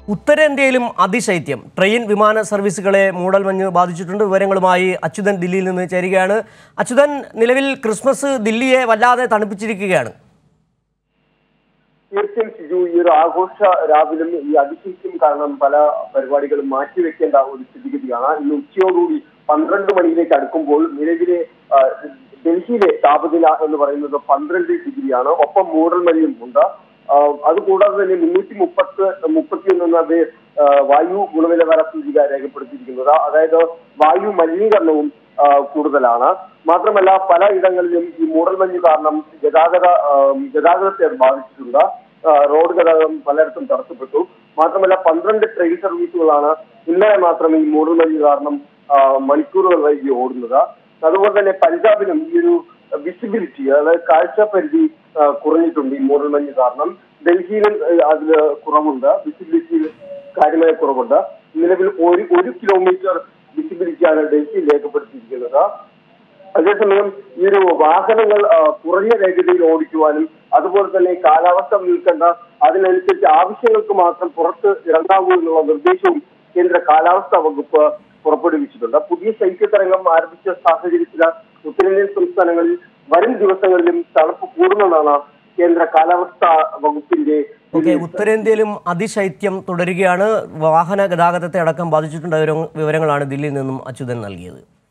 ഉത്തരേന്ത്യയിലും അതിശൈത്യം train വിമാന സർവീസുകളെ മൂടൽമഞ്ഞ് ബാധിച്ചിട്ടുണ്ട് വിവരങ്ങളുമായി അച്യുതൻ ദില്ലിയിൽ നിന്ന് ചേരുകയാണ് അച്യുതൻ നിലവിൽ ക്രിസ്മസ് ദില്ലിയെ വല്ലാതെ തണുപ്പിച്ചിരിക്കുകയാണ് തീർച്ചയായും സിജു ഈ ഒരു ആഘോഷ രാവിലും ഈ അതിശൈത്യം കാരണം പല പരിപാടികളും മാറ്റിവെക്കേണ്ട ഒരു സ്ഥിതിഗതിയാണ് ഇന്ന് ഉച്ചയോടുകൂടി പന്ത്രണ്ട് മണിയിലേക്ക് അടുക്കുമ്പോൾ നിലവിലെ ആ, ഡൽഹിയിലെ താപനില എന്ന് പറയുന്നത് പന്ത്രണ്ട് ഡിഗ്രിയാണ് ഒപ്പം മൂടൽമഞ്ഞും ഉണ്ട് ആ, അതുകൂടാതെ തന്നെ മുന്നൂറ്റി മുപ്പത്ത് മുപ്പത്തിയൊന്ന് എന്നത് ആ, വായു ഗുണനിലവാര സൂചിക രേഖപ്പെടുത്തിയിരിക്കുന്നത് അതായത് വായു മലിനീകരണവും ആ, കൂടുതലാണ് മാത്രമല്ല പല ഇടങ്ങളിലും ഈ മൂടൽമഞ്ഞ് കാരണം ഗതാഗത ആ, ഗതാഗതത്തെ അത് ബാധിച്ചിട്ടുണ്ട് ആ, റോഡ് ഗതാഗതം പലയിടത്തും തടസ്സപ്പെട്ടു മാത്രമല്ല പന്ത്രണ്ട് ട്രെയിൻ സർവീസുകളാണ് ഇന്നലെ മാത്രം ഈ മൂടൽമഞ്ഞ് കാരണം ആ, മണിക്കൂറുകൾ വൈകി ഓടുന്നത് അതുപോലെ തന്നെ പഞ്ചാബിലും ഈ ഒരു വിസിബിലിറ്റി അതായത് കാഴ്ച പരിധി ആ, കുറഞ്ഞിട്ടുണ്ട് ഈ മൂടൽമഞ്ഞ് കാരണം ഡൽഹിയിലും അതിൽ കുറവുണ്ട് വിസിബിലിറ്റിയിൽ കാര്യമായ കുറവുണ്ട് നിലവിൽ ഒരു ഒരു കിലോമീറ്റർ വിസിബിലിറ്റിയാണ് ഡൽഹിയിൽ രേഖപ്പെടുത്തിയിരിക്കുന്നത് അതേസമയം ഈ ഒരു വാഹനങ്ങൾ ആ, കുറഞ്ഞ വേഗതയിൽ ഓടിക്കുവാനും അതുപോലെ തന്നെ കാലാവസ്ഥ നിൽക്കേണ്ട അതിനനുസരിച്ച് ആവശ്യങ്ങൾക്ക് മാത്രം പുറത്ത് ഇറങ്ങാവൂ എന്നുള്ള നിർദ്ദേശവും കേന്ദ്ര കാലാവസ്ഥാ വകുപ്പ് പുറപ്പെടുവിച്ചിട്ടുണ്ട് പുതിയ ശൈത്യതരംഗം ആരംഭിച്ച സാഹചര്യത്തിൽ ഉത്തരേന്ത്യൻ സംസ്ഥാനങ്ങളിൽ വരും ദിവസങ്ങളിലും തണുപ്പ് കൂടുമെന്നാണ് കേന്ദ്ര കാലാവസ്ഥാ വകുപ്പിന്റെ ഓക്കെ ഉത്തരേന്ത്യയിലും അതിശൈത്യം തുടരുകയാണ് വാഹന ഗതാഗതത്തെ അടക്കം ബാധിച്ചിട്ടുണ്ട് വിവരങ്ങളാണ് ദില്ലിയിൽ നിന്നും അച്യുതൻ നൽകിയത്